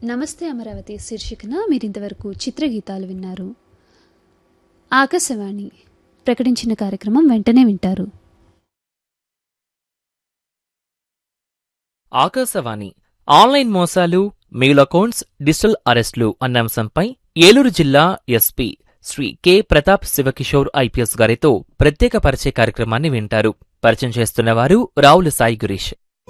నమస్తే అమరావతి శీర్షికన మీరింతవరకు చిత్రగీతాలు విన్నారు ఆకాశవాణి ప్రకటించిన కార్యక్రమం వెంటనే వింటారు ఆకాశవాణి ఆన్లైన్ మోసాలు మెయిల్ అకౌంట్స్ డిజిటల్ అరెస్టులు అన్న అంశంపై ఏలూరు జిల్లా SP Shri K Pratap Shivakishore IPS గారితో ప్రత్యేక పరిచయ కార్యక్రమాన్ని వింటారు పరిచయం చేస్తున్నవారు రావుల సాయి గురీష్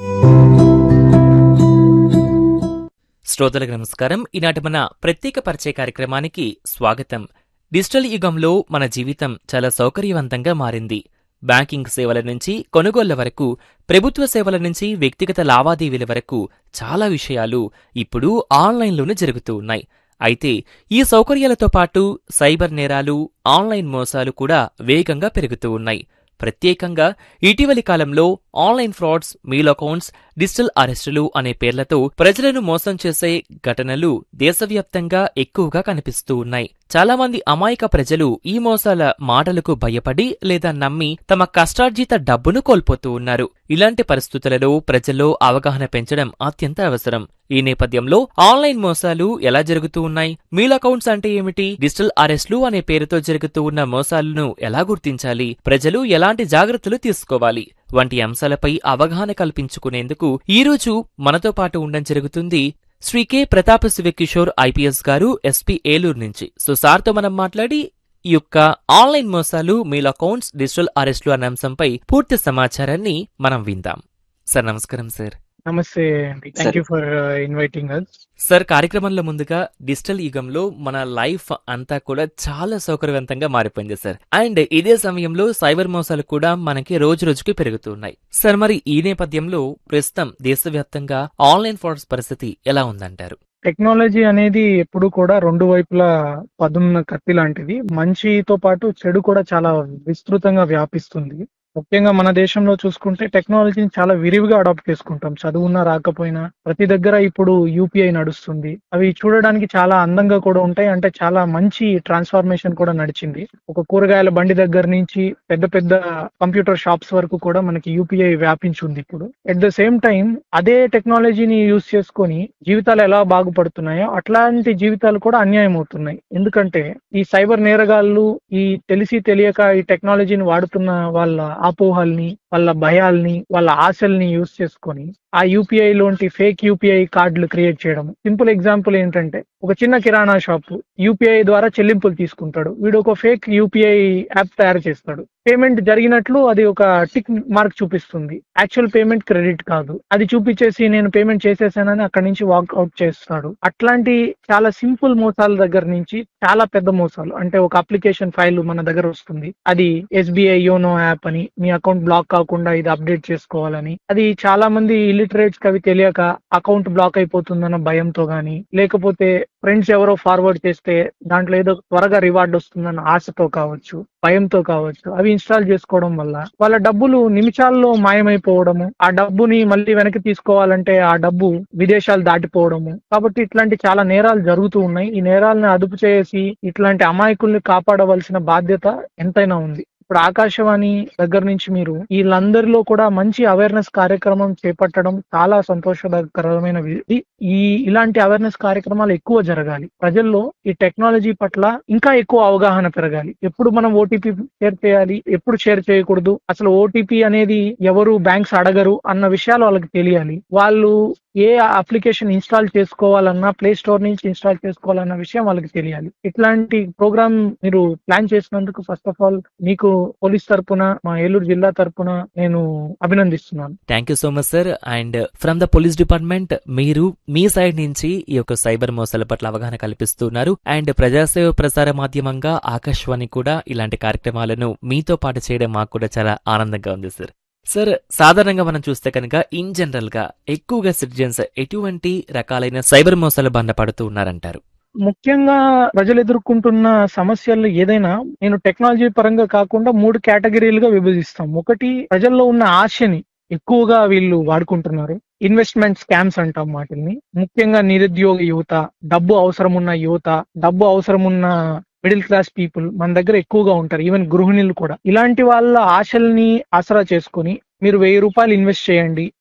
శ్రోతలకు నమస్కారం ఈనాటి మన ప్రత్యేక పరిచయ కార్యక్రమానికి స్వాగతం డిజిటల్ యుగంలో మన జీవితం చాలా సౌకర్యవంతంగా మారింది బ్యాంకింగ్ సేవల నుంచి కొనుగోళ్ల వరకు ప్రభుత్వ సేవల నుంచి వ్యక్తిగత లావాదేవీల వరకు చాలా విషయాలు ఇప్పుడు ఆన్లైన్లోనే జరుగుతూ ఉన్నాయి అయితే ఈ సౌకర్యాలతో పాటు సైబర్ నేరాలు ఆన్లైన్ మోసాలు కూడా వేగంగా పెరుగుతూ ఉన్నాయి ప్రత్యేకంగా ఇటీవలి కాలంలో online frauds mail accounts digital అరెస్టులు అనే పేర్లతో ప్రజలను మోసం చేసే ఘటనలు దేశవ్యాప్తంగా ఎక్కువగా కనిపిస్తూ ఉన్నాయి చాలా మంది అమాయక ప్రజలు ఈ మోసాల మాటలకు భయపడి లేదా నమ్మి తమ కష్టార్జిత డబ్బును కోల్పోతూ ఉన్నారు ఇలాంటి పరిస్థితులలో ప్రజల్లో అవగాహన పెంచడం అత్యంత అవసరం ఈ నేపథ్యంలో ఆన్లైన్ మోసాలు ఎలా జరుగుతూ ఉన్నాయి మీల్ అకౌంట్స్ అంటే ఏమిటి డిజిటల్ అరెస్టులు అనే పేరుతో జరుగుతూ ఉన్న మోసాలను ఎలా గుర్తించాలి ప్రజలు ఎలాంటి జాగ్రత్తలు తీసుకోవాలి వంటి అంశాలపై అవగాహన కల్పించుకునేందుకు ఈ రోజు మనతో పాటు ఉండడం జరుగుతుంది శ్రీ కె ప్రతాప శివకిషోర్ ఐపీఎస్ గారు ఎస్పీ ఏలూరు నుంచి సో సార్తో మనం మాట్లాడి ఈ యొక్క ఆన్లైన్ మోసాలు మెయిల్ అకౌంట్స్ డిజిటల్ అరెస్టులు అనే అంశంపై పూర్తి సమాచారాన్ని మనం విందాం సార్ నమస్కారం సార్ నమస్తే అండి thank you for inviting us sir కార్యక్రమంలో ముందుగా డిజిటల్ యుగంలో మన లైఫ్ అంతా కూడా చాలా సౌకర్యవంతంగా మారిపోయింది సార్ అండ్ ఇదే సమయంలో సైబర్ మోసాలు కూడా మనకి రోజు రోజుకి పెరుగుతున్నాయి సార్ మరి ఈ నేపథ్యంలో ప్రస్తుతం దేశవ్యాప్తంగా ఆన్లైన్ ఫ్రాడ్స్ పరిస్థితి ఎలా ఉందంటారు టెక్నాలజీ అనేది ఎప్పుడు కూడా రెండు వైపులా పదున్న కత్తి లాంటిది మంచితో పాటు చెడు కూడా చాలా విస్తృతంగా వ్యాపిస్తుంది ముఖ్యంగా మన దేశంలో చూసుకుంటే టెక్నాలజీని చాలా విరివిగా అడాప్ట్ చేసుకుంటాం చదువున్నా రాకపోయినా ప్రతి దగ్గర ఇప్పుడు యూపీఐ నడుస్తుంది అవి చూడడానికి చాలా అందంగా కూడా ఉంటాయి అంటే చాలా మంచి ట్రాన్స్ఫార్మేషన్ కూడా నడిచింది ఒక కూరగాయల బండి దగ్గర నుంచి పెద్ద పెద్ద కంప్యూటర్ షాప్స్ వరకు కూడా మనకి యూపీఐ వ్యాపించింది ఇప్పుడు ఎట్ ద సేమ్ టైం అదే టెక్నాలజీని యూజ్ చేసుకొని జీవితాలు ఎలా బాగుపడుతున్నాయో అట్లాంటి జీవితాలు కూడా అన్యాయం అవుతున్నాయి ఎందుకంటే ఈ సైబర్ నేరగాళ్ళు ఈ తెలిసి తెలియక ఈ టెక్నాలజీని వాడుతున్న వాళ్ళ అపోహల్ని వాళ్ళ భయాల్ని వాళ్ళ ఆశల్ని యూజ్ చేసుకొని ఆ యూపీఐ లోంటి ఫేక్ యూపీఐ కార్డులు క్రియేట్ చేయడం సింపుల్ ఎగ్జాంపుల్ ఏంటంటే ఒక చిన్న కిరాణా షాప్ యూపీఐ ద్వారా చెల్లింపులు తీసుకుంటాడు వీడు ఒక ఫేక్ యూపీఐ యాప్ తయారు చేస్తాడు పేమెంట్ జరిగినట్లు అది ఒక టిక్ మార్క్ చూపిస్తుంది యాక్చువల్ పేమెంట్ క్రెడిట్ కాదు అది చూపించేసి నేను పేమెంట్ చేసేసానని అక్కడి నుంచి వాక్ అవుట్ చేస్తాడు అట్లాంటి చాలా సింపుల్ మోసాల దగ్గర నుంచి చాలా పెద్ద మోసాలు అంటే ఒక అప్లికేషన్ ఫైల్ మన దగ్గర వస్తుంది అది ఎస్బీఐ యోనో యాప్ అని మీ అకౌంట్ బ్లాక్ కాకుండా ఇది అప్డేట్ చేసుకోవాలని అది చాలా మంది ఇలిటరేట్స్ కి అవి తెలియక అకౌంట్ బ్లాక్ అయిపోతుందన్న భయంతో గానీ లేకపోతే ఫ్రెండ్స్ ఎవరో ఫార్వర్డ్ చేస్తే దాంట్లో ఏదో త్వరగా రివార్డ్ వస్తుందన్న ఆశతో కావచ్చు భయంతో కావచ్చు అవి ఇన్స్టాల్ చేసుకోవడం వల్ల వాళ్ళ డబ్బులు నిమిషాల్లో మాయమైపోవడము ఆ డబ్బుని మళ్ళీ వెనక్కి తీసుకోవాలంటే ఆ డబ్బు విదేశాలు దాటిపోవడము కాబట్టి ఇట్లాంటి చాలా నేరాలు జరుగుతూ ఉన్నాయి ఈ నేరాలను అదుపు చేసి ఇట్లాంటి అమాయకుల్ని కాపాడవలసిన బాధ్యత ఎంతైనా ఉంది ఇప్పుడు ఆకాశవాణి దగ్గర నుంచి మీరు వీళ్ళందరిలో కూడా మంచి అవేర్నెస్ కార్యక్రమం చేపట్టడం చాలా సంతోషకరమైన వి- ఈ ఇలాంటి అవేర్నెస్ కార్యక్రమాలు ఎక్కువ జరగాలి ప్రజల్లో ఈ టెక్నాలజీ పట్ల ఇంకా ఎక్కువ అవగాహన పెరగాలి ఎప్పుడు మనం ఓటీపీ షేర్ చేయాలి ఎప్పుడు షేర్ చేయకూడదు అసలు ఓటీపీ అనేది ఎవరు బ్యాంక్స్ అడగరు అన్న విషయాలు వాళ్ళకి తెలియాలి వాళ్ళు ఏ అప్లికేషన్ ఇన్స్టాల్ చేసుకోవాలన్నా ప్లే స్టోర్ నుంచి ఇన్స్టాల్ చేసుకోవాలన్న విషయం వాళ్ళకి తెలియాలి ఇట్లాంటి ప్రోగ్రామ్ మీరు ప్లాన్ చేసినందుకు ఫస్ట్ ఆఫ్ ఆల్ మీకు పోలీస్ తరపున మా ఏలూరు జిల్లా తరపున నేను అభినందిస్తున్నాను thank you so much sir and from the police department మీరు మీ సైడ్ నుంచి ఈ యొక్క సైబర్ మోసాల పట్ల అవగాహన కల్పిస్తున్నారు అండ్ ప్రజాసేవ ప్రసార మాధ్యమంగా ఆకాశవాణి కూడా ఇలాంటి కార్యక్రమాలను మీతో పాటు చేయడం మాకు కూడా చాలా ఆనందంగా ఉంది సార్ సార్ సాధారణంగా మనం చూస్తే కనుక ఇన్ జనరల్ గా ఎక్కువగా సిటిజన్స్ ఎటువంటి రకాలైన సైబర్ మోసాలు బారిన పడుతూ ఉన్నారంటారు ముఖ్యంగా ప్రజలు ఎదుర్కొంటున్న సమస్యలు ఏదైనా నేను టెక్నాలజీ పరంగా కాకుండా మూడు కేటగిరీలుగా విభజిస్తాం ఒకటి ప్రజల్లో ఉన్న ఆశని ఎక్కువగా వీళ్ళు వాడుకుంటున్నారు ఇన్వెస్ట్మెంట్ స్కామ్స్ అంటాం వాటిని ముఖ్యంగా నిరుద్యోగ యువత డబ్బు అవసరం ఉన్న యువత డబ్బు అవసరం ఉన్న మిడిల్ క్లాస్ పీపుల్ మన దగ్గర ఎక్కువగా ఉంటారు ఈవెన్ గృహిణులు కూడా ఇలాంటి వాళ్ళ ఆశల్ని ఆసరా చేసుకొని మీరు వెయ్యి రూపాయలు ఇన్వెస్ట్ చేయండి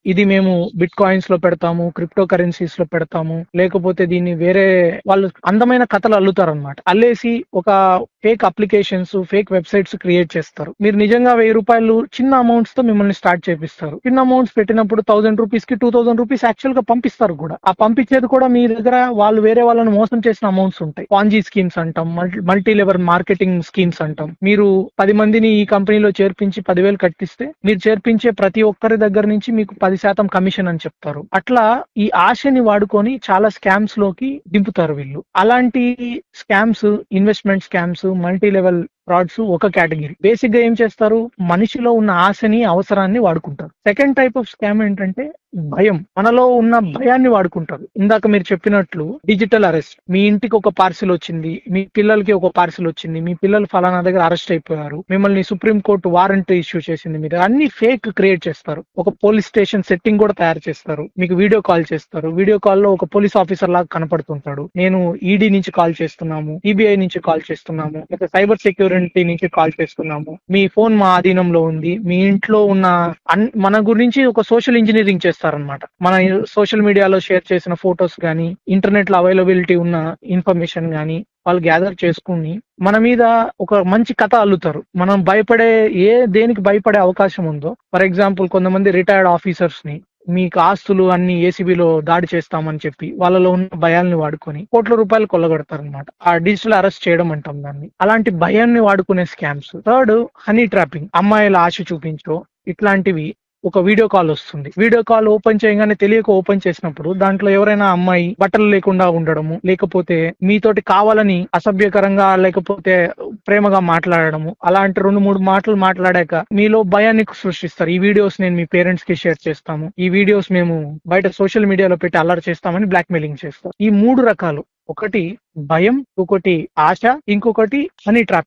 ఇది మేము బిట్ కాయిన్స్ లో పెడతాము క్రిప్టో కరెన్సీస్ లో పెడతాము లేకపోతే దీన్ని వేరే వాళ్ళు అందమైన కథలు అల్లుతారు అనమాట అల్లేసి ఒక fake applications fake websites create చేస్తారు మీరు నిజంగా వెయ్యి రూపాయలు చిన్న అమౌంట్స్ తో మిమ్మల్ని స్టార్ట్ చేపిస్తారు చిన్న అమౌంట్స్ పెట్టినప్పుడు థౌసండ్ రూపీస్ కి టూ థౌసండ్ రూపీస్ యాక్చువల్ గా పంపిస్తారు కూడా ఆ పంపించేది కూడా మీ దగ్గర వాళ్ళు వేరే వాళ్ళని మోసం చేసిన అమౌంట్స్ ఉంటాయి పాంజీ స్కీమ్స్ అంటాం మల్టీ లెవెల్ మార్కెటింగ్ స్కీమ్స్ అంటాం మీరు పది మందిని ఈ కంపెనీలో చేర్పించి పదివేలు కట్టిస్తే మీరు చేర్పించే ప్రతి ఒక్కరి దగ్గర నుంచి మీకు పది శాతం కమిషన్ అని చెప్తారు అట్లా ఈ ఆశని వాడుకొని చాలా స్కామ్స్ లోకి దింపుతారు వీళ్ళు అలాంటి scams investment scams multi level frauds ఒక కేటగిరీ బేసిక్ గా ఏం చేస్తారు మనిషిలో ఉన్న ఆశని అవసరాన్ని వాడుకుంటారు సెకండ్ టైప్ ఆఫ్ స్కామ్ ఏంటంటే భయం మనలో ఉన్న భయాన్ని వాడుకుంటారు ఇందాక మీరు చెప్పినట్లు డిజిటల్ అరెస్ట్ మీ ఇంటికి ఒక పార్సిల్ వచ్చింది మీ పిల్లలకి ఒక పార్సిల్ వచ్చింది మీ పిల్లలు ఫలానా దగ్గర అరెస్ట్ అయిపోయారు మిమ్మల్ని సుప్రీం కోర్టు వారెంట్ ఇష్యూ చేసింది మీరు అన్ని ఫేక్ క్రియేట్ చేస్తారు ఒక పోలీస్ స్టేషన్ సెట్టింగ్ కూడా తయారు చేస్తారు మీకు వీడియో కాల్ చేస్తారు వీడియో కాల్ లో ఒక పోలీస్ ఆఫీసర్ లాగా కనపడుతుంటాడు నేను ఈడీ నుంచి కాల్ చేస్తున్నాము ఈబీఐ నుంచి కాల్ చేస్తున్నాము లేకపోతే సైబర్ సెక్యూరిటీ నుంచి కాల్ చేస్తున్నాము మీ ఫోన్ మా ఆధీనంలో ఉంది మీ ఇంట్లో ఉన్న అన్- మన గురించి ఒక సోషల్ ఇంజనీరింగ్ చేస్తారనమాట మన సోషల్ మీడియాలో షేర్ చేసిన ఫొటోస్ గానీ ఇంటర్నెట్ లో అవైలబిలిటీ ఉన్న ఇన్ఫర్మేషన్ గానీ వాళ్ళు గ్యాదర్ చేసుకుని మన మీద ఒక మంచి కథ అల్లుతారు మనం భయపడే ఏ దేనికి భయపడే అవకాశం ఉందో ఫర్ ఎగ్జాంపుల్ కొంతమంది రిటైర్డ్ ఆఫీసర్స్ ని మీకు ఆస్తులు అన్ని ఏసీబీలో దాడి చేస్తామని చెప్పి వాళ్ళలో ఉన్న భయాల్ని వాడుకొని కోట్ల రూపాయలు కొల్లగొడతారనమాట ఆ డిజిటల్ అరెస్ట్ చేయడం అంటాం దాన్ని అలాంటి భయాన్ని వాడుకునే స్కామ్స్ థర్డ్ హనీ ట్రాపింగ్ అమ్మాయిల ఆశ చూపించో ఇట్లాంటివి ఒక వీడియో కాల్ వస్తుంది వీడియో కాల్ ఓపెన్ చేయగానే తెలియక ఓపెన్ చేసినప్పుడు దాంట్లో ఎవరైనా అమ్మాయి బట్టలు లేకుండా ఉండడము లేకపోతే మీతోటి కావాలని అసభ్యకరంగా లేకపోతే ప్రేమగా మాట్లాడడము అలాంటి రెండు మూడు మాటలు మాట్లాడాక మీలో భయాన్ని సృష్టిస్తారు ఈ వీడియోస్ నేను మీ పేరెంట్స్ కి షేర్ చేస్తాము ఈ వీడియోస్ మేము బయట సోషల్ మీడియాలో పెట్టి అల్లరి చేస్తామని బ్లాక్ మెయిలింగ్ చేస్తారు ఈ మూడు రకాలు ఒకటి భయం ఇంకొకటి ఆశ ఇంకొకటి హనీ ట్రాప్